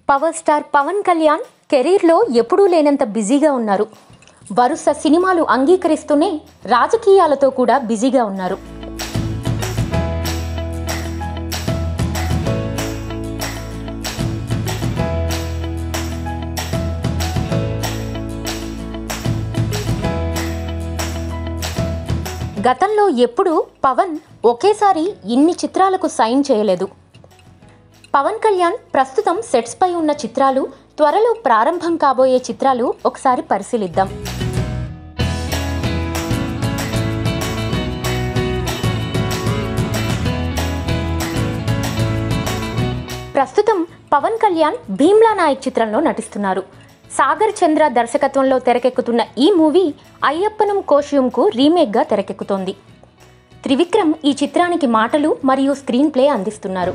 power star Pawan Kalyan కెరీర్లో ఎప్పుడూ లేనంత బిజీగా ఉన్నారు వరుస సినిమాలు అంగీకరిస్తూనే రాజకీయాలతో కూడా బిజీగా ఉన్నారు గతంలో ఎప్పుడూ పవన్ ఒకేసారి ఇన్ని చిత్రాలకు సైన్ చేయలేదు పవన్ కళ్యాణ్ ప్రస్తుతం సెట్స్ పై ఉన్న చిత్రాలు త్వరలో ప్రారంభం కాబోయే చిత్రాలు ఒకసారి పరిశీలిద్దాం ప్రస్తుతం పవన్ కళ్యాణ్ భీమ్లా నాయక్ చిత్రంలో నటిస్తున్నారు సాగర్ చంద్ర దర్శకత్వంలో తెరకెక్కుతున్న ఈ మూవీ అయ్యప్పనం కోశ్యూమ్కు రీమేక్గా తెరకెక్కుతోంది త్రివిక్రమ్ ఈ చిత్రానికి మాటలు మరియు స్క్రీన్ ప్లే అందిస్తున్నారు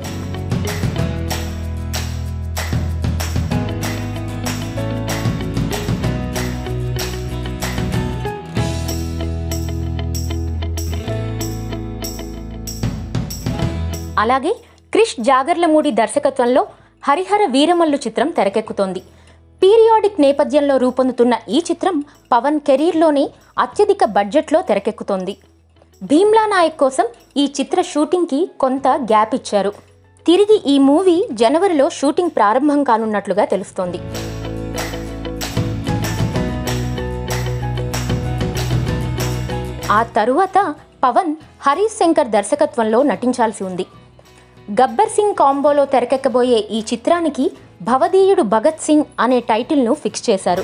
అలాగే క్రిష్ జాగర్లమూడి దర్శకత్వంలో హరిహర వీరమల్లు చిత్రం తెరకెక్కుతోంది పీరియాడిక్ నేపథ్యంలో రూపొందుతున్న ఈ చిత్రం పవన్ కెరీర్లోనే అత్యధిక బడ్జెట్లో తెరకెక్కుతోంది భీమ్లా నాయక్ కోసం ఈ చిత్ర షూటింగ్కి కొంత గ్యాప్ ఇచ్చారు తిరిగి ఈ మూవీ జనవరిలో షూటింగ్ ప్రారంభం కానున్నట్లుగా తెలుస్తోంది ఆ తరువాత పవన్ హరీష్ శంకర్ దర్శకత్వంలో నటించాల్సి ఉంది గబ్బర్ సింగ్ కాంబోలో తెరకెక్కబోయే ఈ చిత్రానికి భవదీయుడు భగత్ సింగ్ అనే టైటిల్ను ఫిక్స్ చేశారు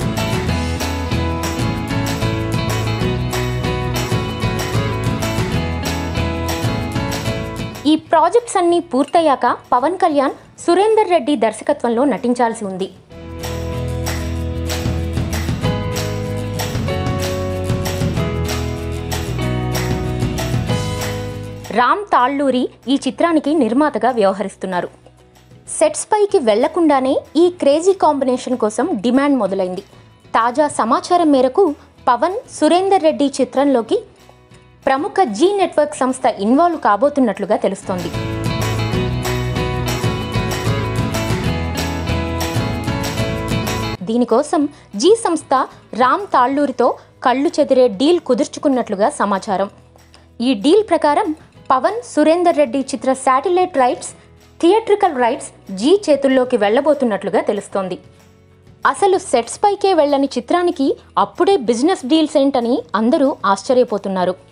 ఈ ప్రాజెక్ట్స్ అన్నీ పూర్తయ్యాక పవన్ కళ్యాణ్ సురేందర్ రెడ్డి దర్శకత్వంలో నటించాల్సి ఉంది రామ్ తాళ్ళూరి ఈ చిత్రానికి నిర్మాతగా వ్యవహరిస్తున్నారు సెట్స్ పైకి వెళ్లకుండానే ఈ క్రేజీ కాంబినేషన్ కోసం డిమాండ్ మొదలైంది తాజా సమాచారం మేరకు పవన్ సురేందర్ రెడ్డి చిత్రంలోకి ప్రముఖ జీ నెట్వర్క్ సంస్థ ఇన్వాల్వ్ కాబోతున్నట్లుగా తెలుస్తోంది దీనికోసం జీ సంస్థ రామ్ తాళ్ళూరితో కళ్ళు చెదిరే డీల్ కుదుర్చుకున్నట్లుగా సమాచారం ఈ డీల్ ప్రకారం పవన్ సురేందర్ రెడ్డి చిత్ర satellite rights theatrical rights Zee చేతుల్లోకి వెళ్లబోతున్నట్లుగా తెలుస్తోంది అసలు సెట్స్ పైకే వెళ్ళని చిత్రానికి అప్పుడే బిజినెస్ డీల్స్ ఏంటని అందరూ ఆశ్చర్యపోతున్నారు